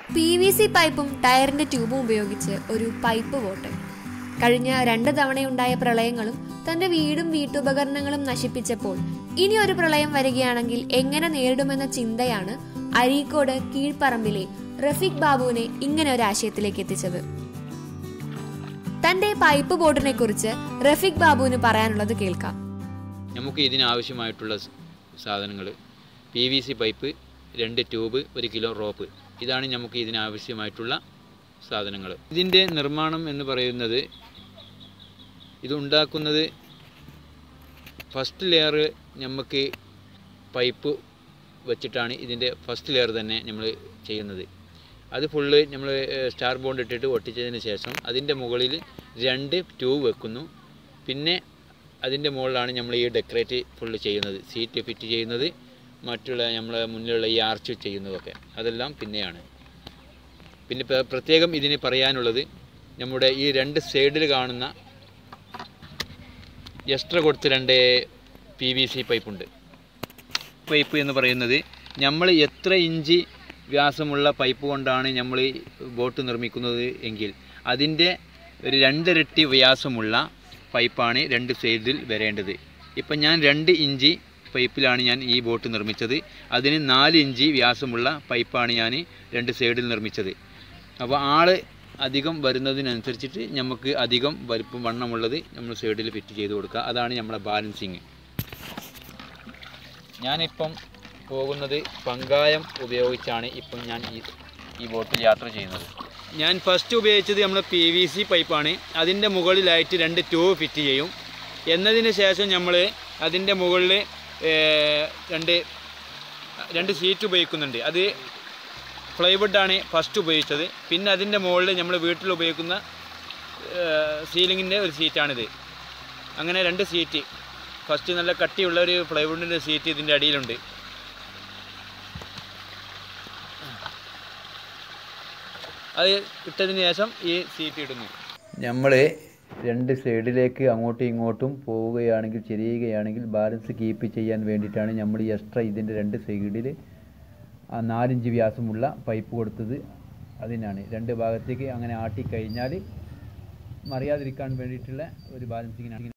P V C പൈപ്പും ടയറിന്റെ ട്യൂബും ഉപയോഗിച്ച് ഒരു പൈപ്പ് ബോട്ട് കഴിഞ്ഞ രണ്ട് തവണയുണ്ടായ പ്രളയങ്ങളും തന്റെ വീടും വീട്ടുപകരണങ്ങളും നശിപ്പിച്ചപ്പോൾ ഇനി ഒരു പ്രളയം വരികയാണെങ്കിൽ എങ്ങനെ നേരിടുമെന്ന ചിന്തയാണ് അരീക്കോട് കീഴ്പ്പറമ്പിലെ റഫീഖ് ബാബുവിനെ ഇങ്ങനെ ഒരു ആശയത്തിലേക്ക് എത്തിച്ചത് തന്റെ പൈപ്പ് ബോട്ടിനെ കുറിച്ച് റഫീഖ് ബാബുവിന് പറയാനുള്ളത് കേൾക്കാം നമുക്ക് ഇതിനാവശ്യമായിട്ടുള്ള സാധനങ്ങൾ പി വി സി പൈപ്പ് രണ്ട് ട്യൂബ് ഒരു കിലോ റോപ്പ് ഇതാണ് നമുക്ക് ഇതിനാവശ്യമായിട്ടുള്ള സാധനങ്ങൾ ഇതിൻ്റെ നിർമ്മാണം എന്ന് പറയുന്നത് ഇത് ഉണ്ടാക്കുന്നത് ഫസ്റ്റ് ലെയർ നമുക്ക് പൈപ്പ് വെച്ചിട്ടാണ് ഇതിൻ്റെ ഫസ്റ്റ് ലെയർ തന്നെ നമ്മൾ ചെയ്യുന്നത് അത് ഫുള്ള് നമ്മൾ സ്റ്റാർ ബോണ്ട് ഇട്ടിട്ട് ഒട്ടിച്ചതിന് ശേഷം അതിൻ്റെ മുകളിൽ രണ്ട് ട്യൂബ് വെക്കുന്നു പിന്നെ അതിൻ്റെ മുകളിലാണ് നമ്മൾ ഈ ഡെക്കറേറ്റ് ഫുള്ള് ചെയ്യുന്നത് സീറ്റ് ഫിറ്റ് ചെയ്യുന്നത് മറ്റുള്ള നമ്മളെ മുന്നിലുള്ള ഈ ആർച്ച് ചെയ്യുന്നതൊക്കെ അതെല്ലാം പിന്നെയാണ് പിന്നെ പ്ര- പ്രത്യേകം ഇതിന് പറയാനുള്ളത് നമ്മുടെ ഈ രണ്ട് സൈഡിൽ കാണുന്ന എക്സ്ട്രാ കൊടുത്ത് രണ്ട് പി വി സി പൈപ്പുണ്ട് പൈപ്പ് എന്ന് പറയുന്നത് നമ്മൾ എത്ര ഇഞ്ച് വ്യാസമുള്ള പൈപ്പ് കൊണ്ടാണ് നമ്മൾ ഈ ബോട്ട് നിർമ്മിക്കുന്നത് എങ്കിൽ അതിൻ്റെ ഒരു രണ്ടിരട്ടി വ്യാസമുള്ള പൈപ്പാണ് രണ്ട് സൈഡിൽ വരേണ്ടത് ഇപ്പം ഞാൻ രണ്ട് ഇഞ്ച് പൈപ്പിലാണ് ഞാൻ ഈ ബോട്ട് നിർമ്മിച്ചത് അതിന് നാല് ഇഞ്ച് വ്യാസമുള്ള പൈപ്പാണ് ഞാൻ രണ്ട് സൈഡിൽ നിർമ്മിച്ചത് അപ്പോൾ ആൾ അധികം വരുന്നതിനനുസരിച്ചിട്ട് നമുക്ക് അധികം വലിപ്പം വണ്ണമുള്ളത് നമ്മൾ സൈഡിൽ ഫിറ്റ് ചെയ്ത് കൊടുക്കുക അതാണ് നമ്മളെ ബാലൻസിങ് ഞാനിപ്പം പോകുന്നത് പങ്കായം ഉപയോഗിച്ചാണ് ഇപ്പം ഞാൻ ഈ ഈ ബോട്ടിൽ യാത്ര ചെയ്യുന്നത് ഞാൻ ഫസ്റ്റ് ഉപയോഗിച്ചത് നമ്മൾ പി വി സി പൈപ്പാണ് അതിൻ്റെ മുകളിലായിട്ട് രണ്ട് ട്യൂബ് ഫിറ്റ് ചെയ്യും എന്നതിന് ശേഷം നമ്മൾ അതിൻ്റെ മുകളിൽ രണ്ട് രണ്ട് സീറ്റ് ഉപയോഗിക്കുന്നുണ്ട് അത് പ്ലൈവുഡാണ് ഫസ്റ്റ് ഉപയോഗിച്ചത് പിന്നെ അതിൻ്റെ മുകളിൽ നമ്മൾ വീട്ടിൽ ഉപയോഗിക്കുന്ന സീലിങ്ങിൻ്റെ ഒരു സീറ്റാണിത് അങ്ങനെ രണ്ട് സീറ്റ് ഫസ്റ്റ് നല്ല കട്ടിയുള്ള ഒരു പ്ലൈവുഡിൻ്റെ സീറ്റ് ഇതിൻ്റെ അടിയിലുണ്ട് അത് ഇട്ടതിന് ശേഷം ഈ സീറ്റ് ഇടുന്നു നമ്മൾ രണ്ട് സൈഡിലേക്ക് അങ്ങോട്ടും ഇങ്ങോട്ടും പോവുകയാണെങ്കിൽ ചെരിയുകയാണെങ്കിൽ ബാലൻസ് കീപ്പ് ചെയ്യാൻ വേണ്ടിയിട്ടാണ് നമ്മൾ ഈ എക്സ്ട്രാ ഇതിൻ്റെ രണ്ട് സൈഡിൽ ആ നാലിഞ്ച് വ്യാസമുള്ള പൈപ്പ് കൊടുത്തത് അതിനാണ് രണ്ട് ഭാഗത്തേക്ക് അങ്ങനെ ആട്ടി കഴിഞ്ഞാൽ മറിയാതിരിക്കാൻ വേണ്ടിയിട്ടുള്ള ഒരു ബാലൻസിങ്ങിനാണ്